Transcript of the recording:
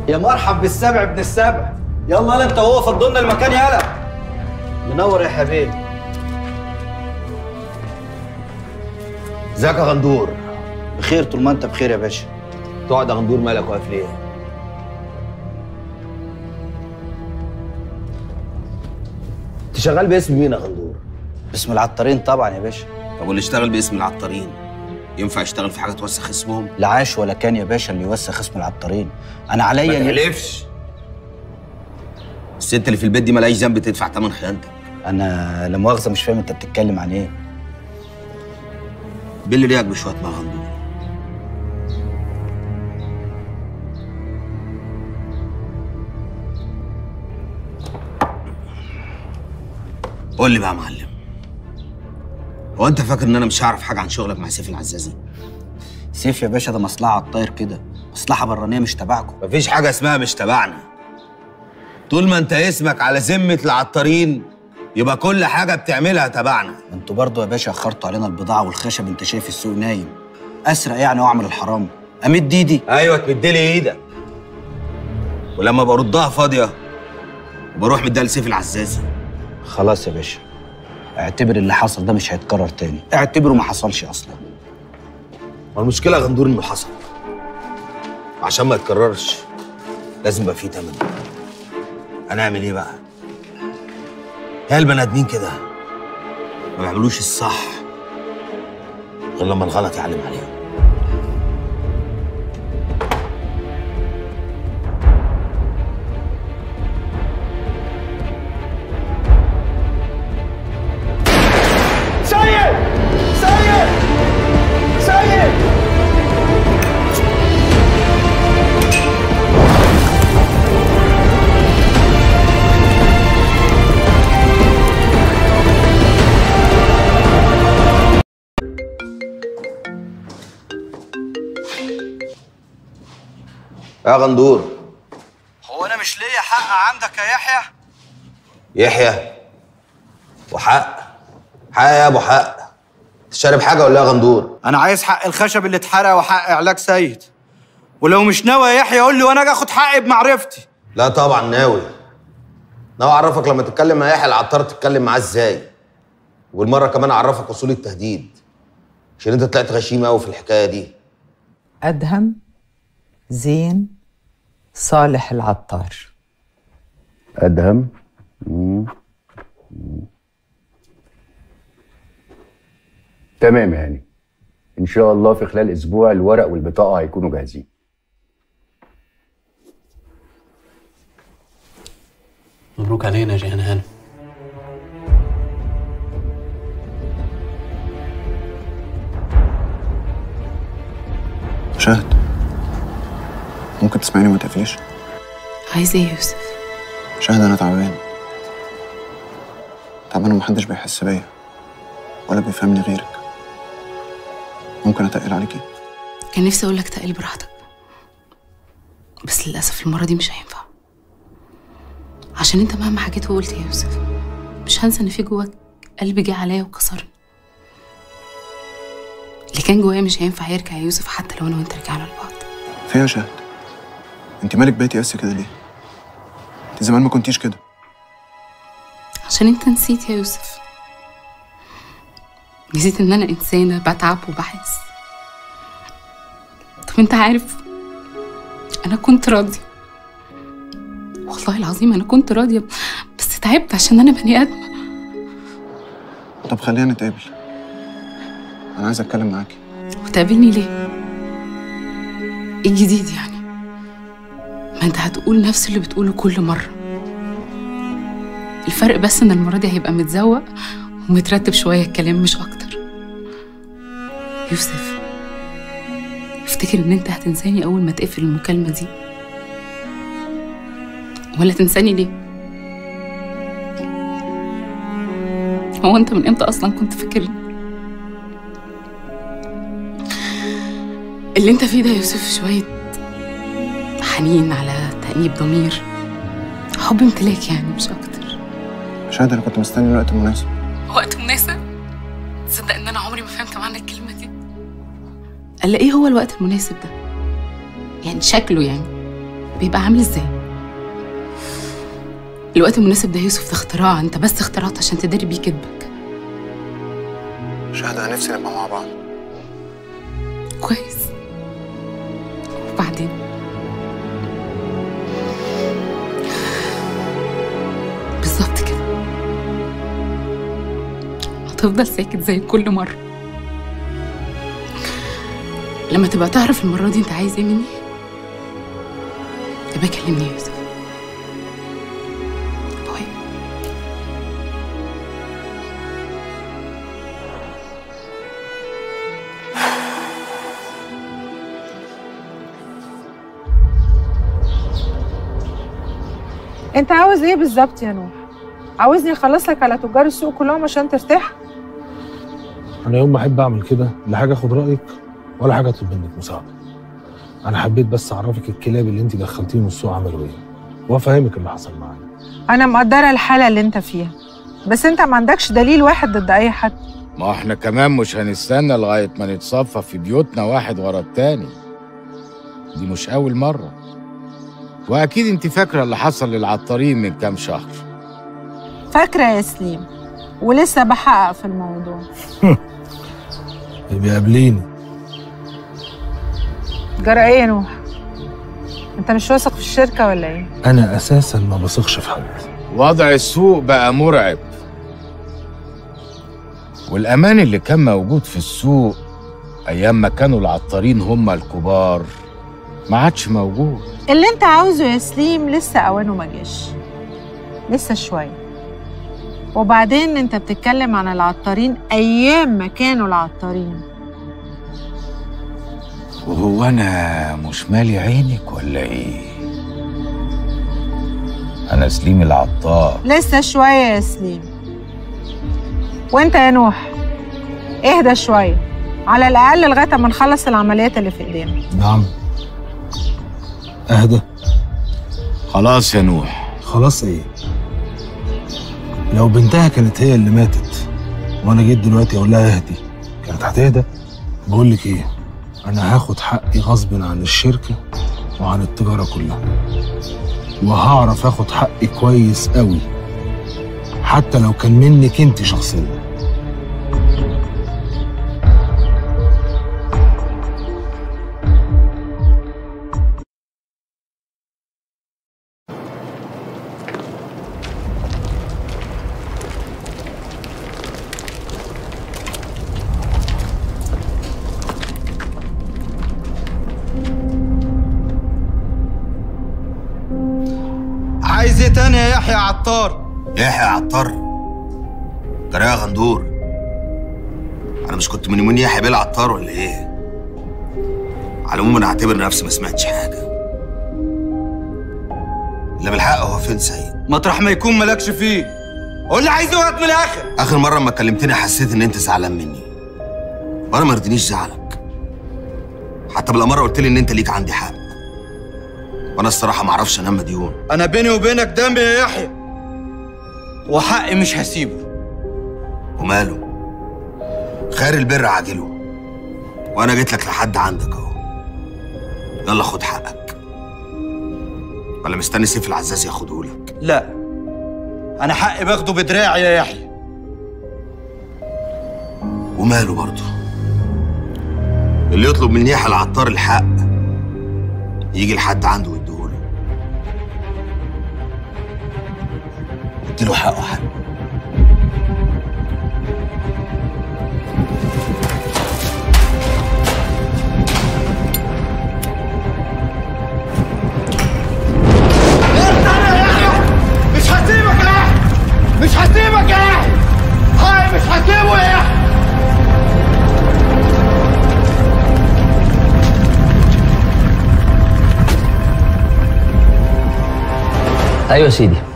يا مرحب بالسبع ابن السبع يلا يلا انت وهو فضلنا المكان يلا منور يا حبيبي ازيك يا غندور بخير طول ما انت بخير يا باشا تقعد يا غندور مالك واقف ليه انت شغال باسم مين يا غندور باسم العطارين طبعا يا باشا طب واللي اشتغل باسم العطارين ينفع يشتغل في حاجه توسخ اسمهم لا عاش ولا كان يا باشا اللي يوسخ اسم العطارين انا عليا ما اللي- تحلفش الست اللي في البيت دي مالهاش ذنب تدفع ثمن خيانتك انا لا مؤاخذه مش فاهم انت بتتكلم عن ايه باللي ريقك بشويه مع غندور قول لي بقى يا معلم هو انت فاكر ان انا مش هعرف حاجه عن شغلك مع سيف العزازي سيف يا باشا ده مصلحه على الطاير كده مصلحه برانيه مش تبعكم مفيش حاجه اسمها مش تبعنا طول ما انت اسمك على ذمه العطارين يبقى كل حاجه بتعملها تبعنا ما انتوا برضه يا باشا اخرتوا علينا البضاعه والخشب انت شايف السوق نايم اسرق يعني واعمل الحرام امد ايدي ايوه تمدلي ايدك ولما بردها فاضيه وبروح مديها لسيف العزازي خلاص يا باشا اعتبر اللي حصل ده مش هيتكرر تاني اعتبره ما حصلش اصلا والمشكله يا غندور انه حصل عشان ما يتكررش لازم يبقى فيه تمن هنعمل ايه بقى هي البني ادمين كده ما بيعملوش الصح غير لما الغلط يعلم عليهم سيد سيد سيد يا غندور هو انا مش ليا حق عندك يا يحيى يحيى وحق حق يا ابو حق تشرب حاجه ولا يا غندور انا عايز حق الخشب اللي اتحرق وحق علاج سيد ولو مش ناوي يا يحيى قول لي وانا اجي اخد حقي بمعرفتي لا طبعا ناوي ناوي اعرفك لما تتكلم مع يحيى العطار تتكلم معاه ازاي والمره كمان اعرفك اصول التهديد عشان انت طلعت غشيم قوي في الحكايه دي أدهم زين صالح العطار أدهم تمام يعني إن شاء الله في خلال أسبوع الورق والبطاقة هيكونوا جاهزين مبروك علينا يا جيهان هانم شهد ممكن تسمعيني وما تقفليش عايز ايه يا يوسف شهد انا تعبان تعبان ومحدش بيحس بيا ولا بيفهمني غيرك ممكن اتقل عليكي كان نفسي اقول لك تقل براحتك بس للاسف المره دي مش هينفع عشان انت مهما حكيت وقلت يا يوسف مش هنسى ان في جواك قلب جه عليا وكسرني اللي كان جوايا مش هينفع يرجع يا يوسف حتى لو انا وانت رجعنا لبعض فيها شهد انت مالك بقيتي قاسي كده ليه انت زمان ما كنتيش كده عشان انت نسيت يا يوسف نسيت ان انا انسانه بتعب وبحس طب انت عارف انا كنت راضيه والله العظيم انا كنت راضيه بس تعبت عشان انا بني ادم طب خلينا نتقابل انا عايز اتكلم معاكي وتقابلني ليه ايه الجديد يعني ما انت هتقول نفس اللي بتقوله كل مره الفرق بس ان المره دي هيبقى متزوق ومترتب شويه الكلام مش اكتر يوسف افتكر ان انت هتنساني اول ما تقفل المكالمه دي ولا تنساني ليه هو انت من امتى اصلا كنت فاكرني اللي انت فيه ده يا يوسف شويه حنين على تأنيب ضمير حب امتلاك يعني مش اكتر شهد انا كنت مستني الوقت المناسب وقت مناسب تصدق ان انا عمري ما فهمت معنى الكلمه دي الا ايه هو الوقت المناسب ده يعني شكله يعني بيبقى عامل ازاي الوقت المناسب ده يا يوسف ده اختراع انت بس اخترعت عشان تداري بيه كدبك شهد انا نفسي نبقى مع بعض كويس وبعدين بالظبط كده هتفضل ساكت زي كل مرة لما تبقى تعرف المرة دي انت عايز ايه مني يبقى كلمني يا يوسف باي انت عاوز ايه بالظبط يا نوح عاوزني اخلص لك على تجار السوق كلهم عشان ترتاح انا يوم ما احب اعمل كده لا حاجه اخد رايك ولا حاجه اطلب منك مساعده انا حبيت بس اعرفك الكلاب اللي انت دخلتيهم السوق عملوا ايه وافهمك اللي حصل معايا انا مقدره الحاله اللي انت فيها بس انت ما عندكش دليل واحد ضد اي حد ما احنا كمان مش هنستنى لغاية ما نتصفى في بيوتنا واحد ورا التاني دي مش أول مرة وأكيد أنت فاكرة اللي حصل للعطارين من كام شهر فاكره يا سليم ولسه بحقق في الموضوع يبقى قابليني جرى ايه يا نوح انت مش واثق في الشركه ولا ايه انا اساسا ما بثقش في حد وضع السوق بقى مرعب والأمان اللي كان موجود في السوق أيام ما كانوا العطارين هم الكبار ما عادش موجود اللي انت عاوزه يا سليم لسه اوانه ما جاش لسه شويه وبعدين انت بتتكلم عن العطارين ايام ما كانوا العطارين وهو أنا مش مالي عينك ولا إيه؟ أنا سليم العطار لسه شويه يا سليم وانت يا نوح اهدى شويه على الاقل لغايه ما نخلص العمليات اللي في ايدينا نعم اهدى خلاص يا نوح خلاص ايه لو بنتها كانت هي اللي ماتت وانا جيت دلوقتي اقول لها اهدي كانت هتهدى بقول لك ايه انا هاخد حقي غصب عن الشركه وعن التجاره كلها وهعرف اخد حقي كويس قوي حتى لو كان منك انت شخصيا عايز ايه تاني يا يحيى عطار يحيى عطار جرى يا غندور انا مش كنت من يومين يحيى بيه عطار ولا ايه على العموم انا اعتبر نفسي ما سمعتش حاجه اللي بالحق هو فين سيد مطرح ما يكون مالكش فيه قول لي عايز ايه وقت من الاخر اخر مره ما كلمتني حسيت ان انت زعلان مني وانا ما رضينيش زعلك حتى بالاماره قلت لي ان انت ليك عندي حق وانا الصراحه ما اعرفش انام مديون انا بيني وبينك دم يا يحيى وحقي مش هسيبه وماله خير البر عاجله وانا جيت لك لحد عندك اهو يلا خد حقك ولا مستني سيف العزاز ياخدهولك لا انا حقي باخده بدراعي يا يحيى وماله برضه اللي يطلب من يحيى العطار الحق يجي لحد عنده ويديهوله اديله حقه حق مش هسيبك يا يحيى مش هسيبك يا يحيى هاي مش هسيبه يا يحيى ايوه يا سيدي